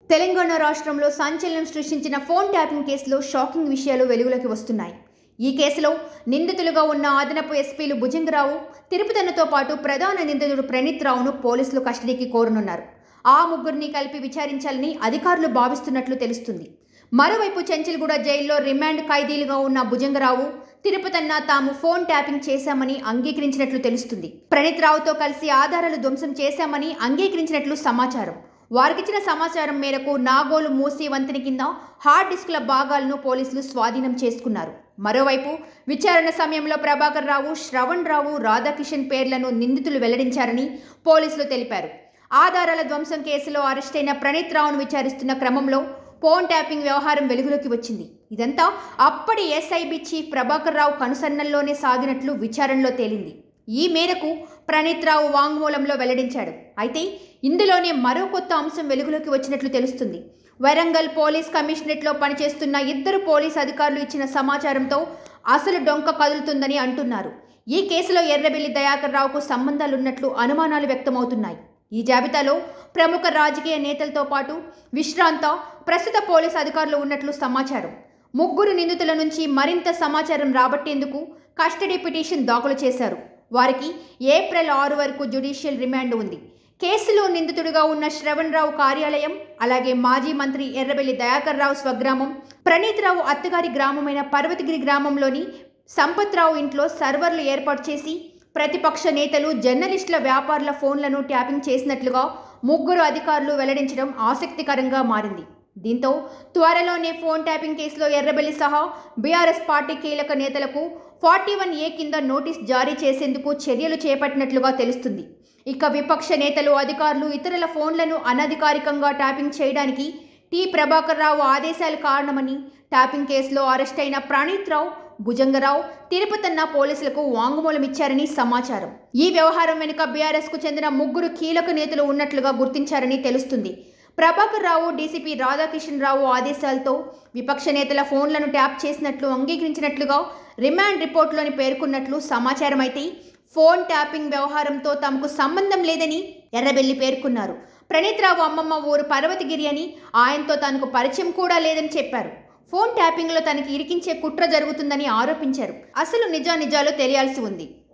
తెలంగాణ రాష్ట్రంలో సంచలనం సృష్టించిన ఫోన్ ట్యాపింగ్ కేసులో షాకింగ్ విషయాలు వెలుగులోకి వస్తున్నాయి ఈ కేసులో నిందితులుగా ఉన్న అదనపు ఎస్పీలు భుజంగరావు తిరుపతన్నతో పాటు ప్రధాన నిందితుడు ప్రణీత్ రావును పోలీసులు కస్టడీకి కోరనున్నారు ఆ ముగ్గురిని కలిపి విచారించాలని అధికారులు భావిస్తున్నట్లు తెలుస్తుంది మరోవైపు చెంచల్గూడ జైల్లో రిమాండ్ ఖైదీలుగా ఉన్న భుజంగరావు తిరుపతన్న తాము ఫోన్ ట్యాపింగ్ చేశామని అంగీకరించినట్లు తెలుస్తుంది ప్రణీత్ రావుతో కలిసి ఆధారాలు ధ్వంసం చేశామని అంగీకరించినట్లు సమాచారం వారికిచ్చిన సమాచారం మేరకు నాగోలు మూసి వంతెన కింద హార్డ్ డిస్క్ల భాగాలను పోలీసులు స్వాధీనం చేసుకున్నారు మరోవైపు విచారణ సమయంలో ప్రభాకర్ రావు శ్రవణ్ రావు రాధాకిషన్ పేర్లను నిందితులు వెల్లడించారని పోలీసులు తెలిపారు ఆధారాల ధ్వంసం కేసులో అరెస్టైన ప్రణీత్ రావును విచారిస్తున్న క్రమంలో ఫోన్ ట్యాపింగ్ వ్యవహారం వెలుగులోకి వచ్చింది ఇదంతా అప్పటి ఎస్ఐబి చీఫ్ ప్రభాకర్ రావు కనుసన్నల్లోనే సాగినట్లు విచారణలో తేలింది ఈ మేరకు ప్రణీత్ రావు వాంగ్మూలంలో వెల్లడించాడు అయితే ఇందులోనే మరో కొత్త అంశం వెలుగులోకి వచ్చినట్లు తెలుస్తుంది వరంగల్ పోలీస్ కమిషనరేట్లో పనిచేస్తున్న ఇద్దరు పోలీస్ అధికారులు ఇచ్చిన సమాచారంతో అసలు డొంక కదులుతుందని అంటున్నారు ఈ కేసులో ఎర్రబెల్లి దయాకర్ రావుకు సంబంధాలున్నట్లు అనుమానాలు వ్యక్తమవుతున్నాయి ఈ జాబితాలో ప్రముఖ రాజకీయ నేతలతో పాటు విశ్రాంత ప్రస్తుత పోలీస్ అధికారులు ఉన్నట్లు సమాచారం ముగ్గురు నిందితుల నుంచి మరింత సమాచారం రాబట్టేందుకు కస్టడీ పిటిషన్ దాఖలు చేశారు వారికి ఏప్రిల్ ఆరు వరకు జ్యుడిషియల్ రిమాండ్ ఉంది కేసులో నిందితుడిగా ఉన్న శ్రవణ్ రావు కార్యాలయం అలాగే మాజీ మంత్రి ఎర్రబెల్లి దయాకర్ రావు స్వగ్రామం ప్రణీత్ రావు అత్తగారి గ్రామమైన పర్వతగిరి గ్రామంలోని సంపత్ రావు ఇంట్లో సర్వర్లు ఏర్పాటు చేసి ప్రతిపక్ష నేతలు జర్నలిస్టుల వ్యాపారుల ఫోన్లను ట్యాపింగ్ చేసినట్లుగా ముగ్గురు అధికారులు వెల్లడించడం ఆసక్తికరంగా మారింది దీంతో త్వరలోనే ఫోన్ ట్యాపింగ్ కేసులో ఎర్రబెల్లి సహా బీఆర్ఎస్ పార్టీ కీలక నేతలకు ఫార్టీ వన్ ఏ కింద నోటీస్ జారీ చేసేందుకు చర్యలు చేపట్టినట్లుగా తెలుస్తుంది ఇక విపక్ష నేతలు అధికారులు ఇతరుల ఫోన్లను అనధికారికంగా ట్యాపింగ్ చేయడానికి టి ప్రభాకర్ రావు ఆదేశాలు కారణమని ట్యాపింగ్ కేసులో అరెస్ట్ అయిన ప్రణీత్ రావు భుజంగరావు తిరుపతన్న పోలీసులకు వాంగ్మూలం ఇచ్చారని సమాచారం ఈ వ్యవహారం వెనుక బీఆర్ఎస్ కు చెందిన ముగ్గురు కీలక నేతలు ఉన్నట్లుగా గుర్తించారని తెలుస్తుంది ప్రభాకర్ రావు డీసీపీ రాధాకిషన్ రావు ఆదేశాలతో విపక్ష నేతల ఫోన్లను ట్యాప్ చేసినట్లు అంగీకరించినట్లుగా రిమాండ్ రిపోర్టులోని పేర్కొన్నట్లు సమాచారం అయితే ఫోన్ ట్యాపింగ్ వ్యవహారంతో తమకు సంబంధం లేదని ఎర్రబెల్లి పేర్కొన్నారు ప్రణీత్ రావు అమ్మమ్మ ఊరు పర్వతగిరి అని ఆయనతో తనకు పరిచయం కూడా లేదని చెప్పారు ఫోన్ ట్యాపింగ్లో తనకి ఇరికించే కుట్ర జరుగుతుందని ఆరోపించారు అసలు నిజానిజాలు తెలియాల్సి ఉంది